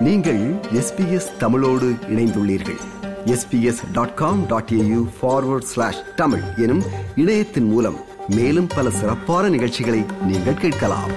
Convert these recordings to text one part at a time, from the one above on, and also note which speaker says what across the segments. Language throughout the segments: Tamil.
Speaker 1: நீங்கள் எஸ்பிஎஸ் தமிழோடு இணைந்துள்ளீர்கள் SBS dot com dot AU forward slash Tamil எனும் இணையத்தின் மூலம் மேலும் பல சிறப்பான நிகழ்ச்சிகளை நீங்கள் கேட்கலாம்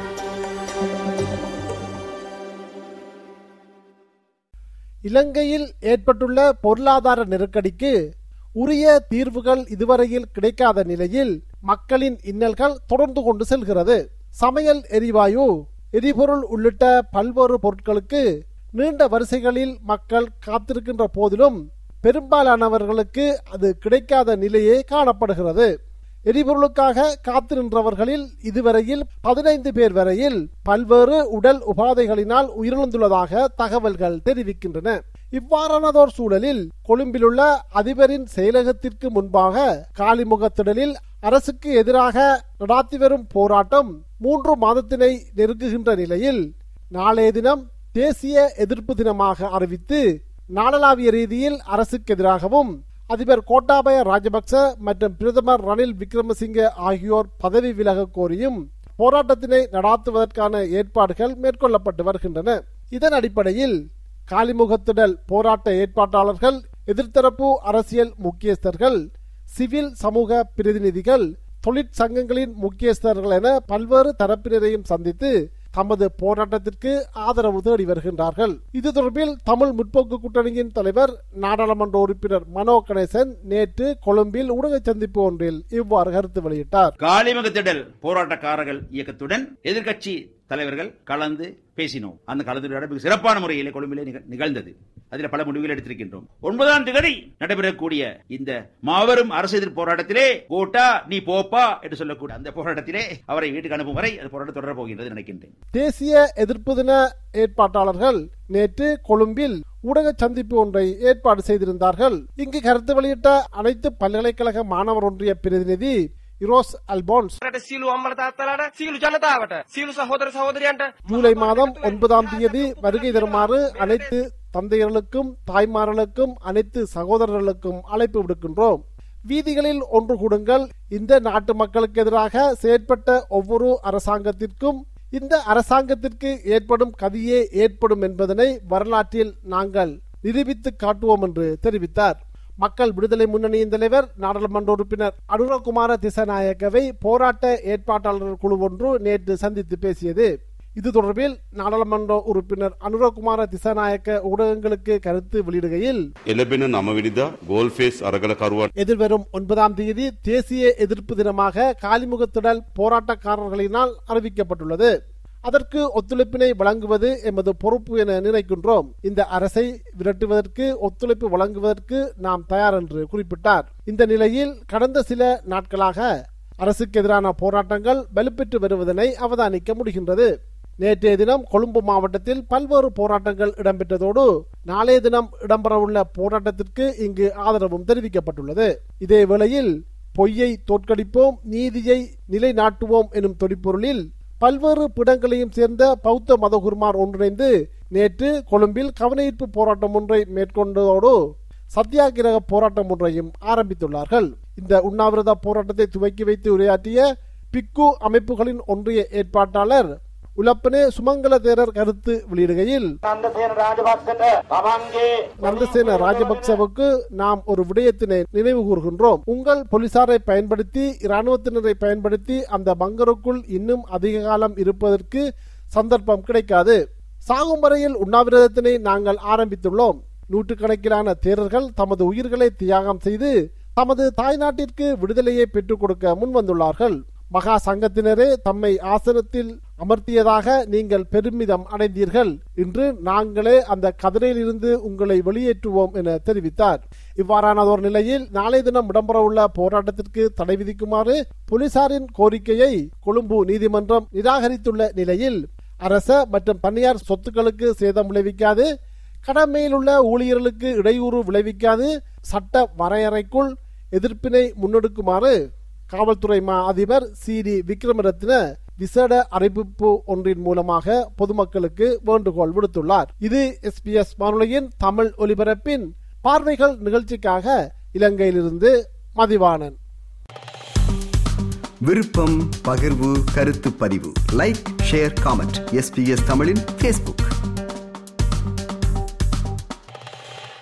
Speaker 2: இலங்கையில் ஏற்பட்டுள்ள பொருளாதார நெருக்கடிக்கு உரிய தீர்வுகள் இதுவரையில் கிடைக்காத நிலையில் மக்களின் இன்னல்கள் தொடர்ந்து கொண்டு செல்கிறது சமையல் எரிவாயு எரிபொருள் உள்ளிட்ட பல்வேறு பொருட்களுக்கு நீண்ட வரிசைகளில் மக்கள் காத்திருக்கின்ற போதிலும் பெரும்பாலானவர்களுக்கு அது கிடைக்காத நிலையே காணப்படுகிறது எரிபொருளுக்காக காத்து நின்றவர்களில் இதுவரையில் பதினைந்து பேர் வரையில் பல்வேறு உடல் உபாதைகளினால் உயிரிழந்துள்ளதாக தகவல்கள் தெரிவிக்கின்றன இவ்வாறானதோர் சூழலில் கொழும்பிலுள்ள அதிபரின் செயலகத்திற்கு முன்பாக காலிமுகத்திடலில் அரசுக்கு எதிராக நடாத்தி வரும் போராட்டம் மூன்று மாதத்தினை நெருங்குகின்ற நிலையில் நாளைய தினம் தேசிய எதிர்ப்பு தினமாக அறிவித்து நாடளாவிய ரீதியில் அரசுக்கு எதிராகவும் அதிபர் கோட்டாபய ராஜபக்ச மற்றும் பிரதமர் ரணில் விக்ரமசிங்க ஆகியோர் பதவி விலக கோரியும் போராட்டத்தினை நடாத்துவதற்கான ஏற்பாடுகள் மேற்கொள்ளப்பட்டு வருகின்றன இதன் அடிப்படையில் காலிமுகத்திடல் போராட்ட ஏற்பாட்டாளர்கள் எதிர்த்தரப்பு அரசியல் முக்கியஸ்தர்கள் சிவில் சமூக பிரதிநிதிகள் தொழிற்சங்கங்களின் முக்கியஸ்தர்கள் என பல்வேறு தரப்பினரையும் சந்தித்து தமது போராட்டத்திற்கு ஆதரவு தேடி வருகின்றார்கள் இது தொடர்பில் தமிழ் முற்போக்கு கூட்டணியின் தலைவர் நாடாளுமன்ற உறுப்பினர் மனோ கணேசன் நேற்று கொழும்பில் ஊடக சந்திப்பு ஒன்றில் இவ்வாறு கருத்து வெளியிட்டார்
Speaker 3: காலிமுகத்திடல் போராட்டக்காரர்கள் இயக்கத்துடன் எதிர்க்கட்சி தலைவர்கள் கலந்து பேசினோம் அந்த கலந்துரையாடல் மிக சிறப்பான முறையிலே கொழும்பிலே நிக- நிகழ்ந்தது அதில் பல முடிவுகள் எடுத்திருக்கின்றோம் ஒன்பதாம் திகதி நடைபெறக்கூடிய இந்த மாபெரும் அரசு எதிர்ப்பு போராட்டத்திலே கோட்டா நீ போப்பா என்று சொல்லக்கூடிய அந்த போராட்டத்திலே அவரை வீட்டுக்கு அனுப்பும் வரை அந்த போராட்டம் தொடரப் போகின்றது நினைக்கின்றேன்
Speaker 2: தேசிய எதிர்ப்பு தின ஏற்பாட்டாளர்கள் நேற்று கொழும்பில் ஊடக சந்திப்பு ஒன்றை ஏற்பாடு செய்திருந்தார்கள் இங்கு கருத்து வெளியிட்ட அனைத்து பல்கலைக்கழக மாணவர் ஒன்றிய பிரதிநிதி இரோஸ் அல்போன்ஸ்
Speaker 4: රට සියලු අම්මල තාත්තලාට සියලු ජනතාවට සියලු සහෝදර සහෝදරයන්ට
Speaker 2: ஜூலை மாதம் ஒன்பதாம் தேதி வருகை தருமாறு அனைத்து தந்தையர்களுக்கும் தாய்மார்களுக்கும் அனைத்து சகோதரர்களுக்கும் அழைப்பு விடுக்கின்றோம் வீதிகளில் ஒன்று கூடுங்கள் இந்த நாட்டு மக்களுக்கு எதிராக செயற்பட்ட ஒவ்வொரு அரசாங்கத்திற்கும் இந்த அரசாங்கத்திற்கு ஏற்படும் கதியே ஏற்படும் என்பதனை வரலாற்றில் நாங்கள் நிரூபித்து காட்டுவோம் என்று தெரிவித்தார் மக்கள் விடுதலை முன்னணியின் தலைவர் நாடாளுமன்ற உறுப்பினர் அனுரகுமார திசநாயக்கவை போராட்ட ஏற்பாட்டாளர்கள் குழு ஒன்று நேற்று சந்தித்து பேசியது இது தொடர்பில் நாடாளுமன்ற உறுப்பினர் அனுரகுமார திசநாயக்க ஊடகங்களுக்கு கருத்து வெளியிடுகையில்
Speaker 5: එලබෙන නමවිනිදා ගෝල්ෆේස් අරගලකරුවන්
Speaker 2: எதிர்வரும் ஒன்பதாம் தேதி தேசிய எதிர்ப்பு தினமாக காலிமுகத்திடல் போராட்டக்காரர்களினால் அறிவிக்கப்பட்டுள்ளது அதற்கு ஒத்துழைப்பினை வழங்குவது எமது பொறுப்பு என நினைக்கின்றோம் இந்த அரசை விரட்டுவதற்கு ஒத்துழைப்பு வழங்குவதற்கு நாம் தயார் என்று குறிப்பிட்டார் இந்த நிலையில் கடந்த சில நாட்களாக அரசுக்கு எதிரான போராட்டங்கள் வலுப்பெற்று வருவதனை அவதானிக்க முடிகின்றது நேற்றைய தினம் கொழும்பு மாவட்டத்தில் பல்வேறு போராட்டங்கள் இடம்பெற்றதோடு நாளைய தினம் இடம்பெறவுள்ள போராட்டத்திற்கு இங்கு ஆதரவும் தெரிவிக்கப்பட்டுள்ளது இதே வேளையில் பொய்யை தோற்கடிப்போம் நீதியை நிலைநாட்டுவோம் எனும் தொடிப்பொருளில் பல்வேறு பிடங்களையும் சேர்ந்த பௌத்த மதகுருமார் ஒன்றிணைந்து நேற்று கொழும்பில் கவனஈர்ப்பு போராட்டம் ஒன்றை மேற்கொண்டதோடு சத்தியாகிரக போராட்டம் ஒன்றையும் ஆரம்பித்துள்ளார்கள் இந்த உண்ணாவிரத போராட்டத்தை துவக்கி வைத்து உரையாற்றிய பிக்கு அமைப்புகளின் ஒன்றிய ஏற்பாட்டாளர் உலப்பனே சுமங்கல தேரர் கருத்து வெளியிடுகையில்
Speaker 4: නන්දසේන රාජපක්ෂට තමන්ගේ
Speaker 2: நந்தசேன ராஜபக்சவுக்கு நாம் ஒரு விடயத்தினை நினைவு கூறுகின்றோம் உங்கள் போலீசாரை பயன்படுத்தி இராணுவத்தினரை பயன்படுத்தி அந்த பங்கருக்குள் இன்னும் அதிக காலம் இருப்பதற்கு சந்தர்ப்பம் கிடைக்காது சாகும் வரையில் உண்ணாவிரதத்தினை நாங்கள் ஆரம்பித்துள்ளோம் நூற்றுக்கணக்கிலான தேரர்கள் தமது உயிர்களை தியாகம் செய்து தமது தாய்நாட்டிற்கு விடுதலையை பெற்றுக் கொடுக்க முன்வந்துள்ளார்கள் மகா சங்கத்தினரே தம்மை ஆசனத்தில் அமர்த்தியதாக நீங்கள் பெருமிதம் அடைந்தீர்கள் இன்று நாங்களே அந்த கதிரையிலிருந்து உங்களை வெளியேற்றுவோம் என தெரிவித்தார் இவ்வாறானதோர் நிலையில் நாளை தினம் இடம்பெறவுள்ள போராட்டத்திற்கு தடை விதிக்குமாறு போலீசாரின் கோரிக்கையை கொழும்பு நீதிமன்றம் நிராகரித்துள்ள நிலையில் அரச மற்றும் தனியார் சொத்துக்களுக்கு சேதம் விளைவிக்காது கடமையில் உள்ள ஊழியர்களுக்கு இடையூறு விளைவிக்காது சட்ட வரையறைக்குள் எதிர்ப்பினை முன்னெடுக்குமாறு காவல்துறை மா அதிபர் சி டி விக்ரமரத்ன விசேட அறிவிப்பு ஒன்றின் மூலமாக பொதுமக்களுக்கு வேண்டுகோள் விடுத்துள்ளார் இது எஸ்பிஎஸ் வானொலியின் தமிழ் ஒலிபரப்பின் பார்வைகள் நிகழ்ச்சிக்காக இலங்கையிலிருந்து மதிவாணன்
Speaker 1: விருப்பம் பகிர்வு கருத்து பதிவு லைக் ஷேர் காமெண்ட் எஸ்பிஎஸ் தமிழின் ஃபேஸ்புக்